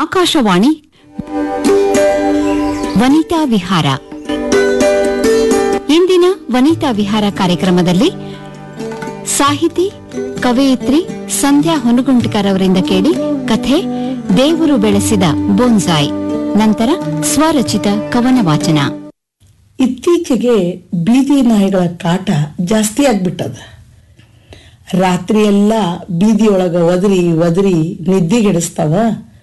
ಆಕಾಶವಾಣಿ ವನಿತಾ ವಿಹಾರ ಇಂದಿನ ವನಿತಾ ವಿಹಾರ ಕಾರ್ಯಕ್ರಮದಲ್ಲಿ ಸಾಹಿತಿ ಕವಯಿತ್ರಿ ಸಂಧ್ಯಾ ಹೊನಗುಂಟಿಕರ್ ಅವರಿಂದ ಕೇಳಿ ಕಥೆ ದೇವರು ಬೆಳೆಸಿದ ಬೋನ್ಸಾಯ್ ನಂತರ ಸ್ವರಚಿತ ಕವನ ವಾಚನ ಇತ್ತೀಚೆಗೆ ಬೀದಿ ನಾಯಿಗಳ ಕಾಟ ಜಾಸ್ತಿ ಆಗ್ಬಿಟ್ಟದ ರಾತ್ರಿಯೆಲ್ಲ ಬೀದಿಯೊಳಗ ಒದರಿ ಒದರಿ ನಿದ್ದಿಗೆಡಿಸ್ತಾವ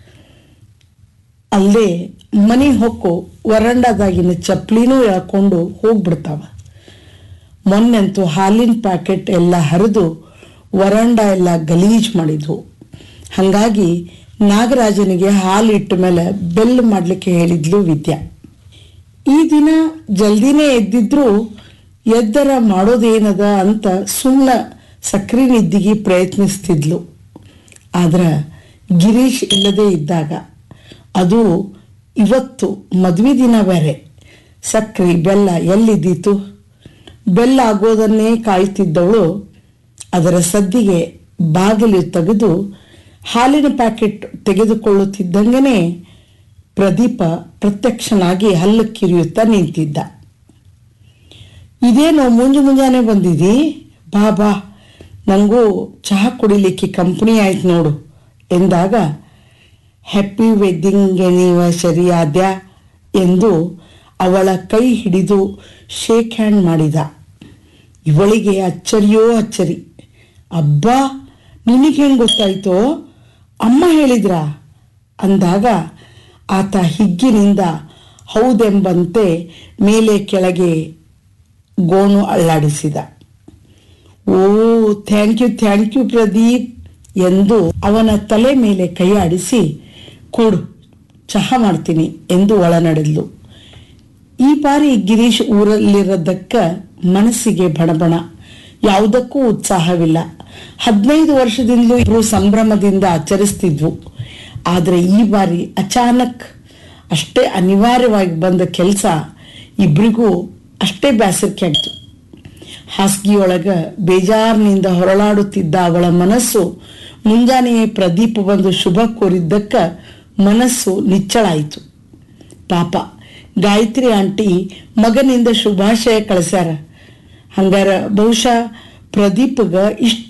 ಅಲ್ಲದೆ ಮನೆ ಹೊಕ್ಕು ವರಂಡಾದಾಗಿನ ಚಪ್ಪಲಿನೂ ಎಳ್ಕೊಂಡು ಹೋಗ್ಬಿಡ್ತಾವ ಮೊನ್ನೆಂತೂ ಹಾಲಿನ ಪ್ಯಾಕೆಟ್ ಎಲ್ಲ ಹರಿದು ವರಂಡ ಎಲ್ಲ ಗಲೀಜ್ ಮಾಡಿದ್ವು ಹಾಗಾಗಿ ನಾಗರಾಜನಿಗೆ ಹಾಲು ಇಟ್ಟ ಮೇಲೆ ಬೆಲ್ ಮಾಡಲಿಕ್ಕೆ ಹೇಳಿದ್ಲು ವಿದ್ಯಾ ಈ ದಿನ ಜಲ್ದಿನೇ ಎದ್ದಿದ್ರು ಎದ್ದರ ಮಾಡೋದೇನದ ಅಂತ ಸುಮ್ಮನೆ ಸಕ್ರಿ ನಿದ್ದಿಗೆ ಪ್ರಯತ್ನಿಸ್ತಿದ್ಲು ಆದ್ರೆ ಗಿರೀಶ್ ಇಲ್ಲದೆ ಇದ್ದಾಗ ಅದು ಇವತ್ತು ಮದುವೆ ದಿನ ಬೇರೆ ಸಕ್ರಿ ಬೆಲ್ಲ ಎಲ್ಲಿದ್ದೀತು ಬೆಲ್ಲ ಆಗೋದನ್ನೇ ಕಾಯ್ತಿದ್ದವಳು ಅದರ ಸದ್ದಿಗೆ ಬಾಗಿಲು ತೆಗೆದು ಹಾಲಿನ ಪ್ಯಾಕೆಟ್ ತೆಗೆದುಕೊಳ್ಳುತ್ತಿದ್ದಂಗೆನೇ ಪ್ರದೀಪ ಪ್ರತ್ಯಕ್ಷನಾಗಿ ಹಲ್ಲು ಕಿರಿಯುತ್ತಾ ನಿಂತಿದ್ದ ಇದೇನೋ ಮುಂಜು ಮುಂಜಾನೆ ಬಂದಿದಿ ಬಾ ಬಾ ನನಗೂ ಚಹಾ ಕುಡಿಲಿಕ್ಕೆ ಕಂಪನಿ ಆಯ್ತು ನೋಡು ಎಂದಾಗ ಹ್ಯಾಪಿ ವೆಡ್ಡಿಂಗ್ ಎನಿವರ್ಸರಿ ಆದ್ಯ ಎಂದು ಅವಳ ಕೈ ಹಿಡಿದು ಶೇಕ್ ಹ್ಯಾಂಡ್ ಮಾಡಿದ ಇವಳಿಗೆ ಅಚ್ಚರಿಯೋ ಅಚ್ಚರಿ ಅಬ್ಬಾ ನಿನಗೆ ಹೆಂಗೆ ಗೊತ್ತಾಯ್ತೋ ಅಮ್ಮ ಹೇಳಿದ್ರ ಅಂದಾಗ ಆತ ಹಿಗ್ಗಿನಿಂದ ಹೌದೆಂಬಂತೆ ಮೇಲೆ ಕೆಳಗೆ ಗೋಣು ಅಳ್ಳಾಡಿಸಿದ ಓ thank you thank you Pradeep ಎಂದು ಅವನ ತಲೆ ಮೇಲೆ ಕೈ ಆಡಿಸಿ ಕೊಡು ಚಹಾ ಮಾಡ್ತೀನಿ ಎಂದು ಒಳನಡೆದ್ಲು ಈ ಬಾರಿ ಗಿರೀಶ್ ಊರಲ್ಲಿರೋದಕ್ಕ ಮನಸ್ಸಿಗೆ ಬಣಬಣ ಯಾವುದಕ್ಕೂ ಉತ್ಸಾಹವಿಲ್ಲ ಹದಿನೈದು ವರ್ಷದಿಂದಲೂ ಇವರು ಸಂಭ್ರಮದಿಂದ ಆಚರಿಸ್ತಿದ್ವು ಆದರೆ ಈ ಬಾರಿ ಅಚಾನಕ್ ಅಷ್ಟೇ ಅನಿವಾರ್ಯವಾಗಿ ಬಂದ ಕೆಲಸ ಇಬ್ಬರಿಗೂ ಅಷ್ಟೇ ಬೇಸರಿಕೆ ಆಯ್ತು ಹಾಸಿಗೆಯೊಳಗ ಬೇಜಾರಿನಿಂದ ಹೊರಳಾಡುತ್ತಿದ್ದ ಅವಳ ಮನಸ್ಸು ಮುಂಜಾನೆಯೇ ಪ್ರದೀಪ ಬಂದು ಶುಭ ಕೋರಿದ್ದಕ್ಕ ಮನಸ್ಸು ನಿಚ್ಚಳಾಯಿತು ಪಾಪ ಗಾಯತ್ರಿ ಆಂಟಿ ಮಗನಿಂದ ಶುಭಾಶಯ ಕಳಿಸ್ಯಾರ ಹಂಗಾರ ಬಹುಶಃ ಪ್ರದೀಪ್ಗ ಇಷ್ಟು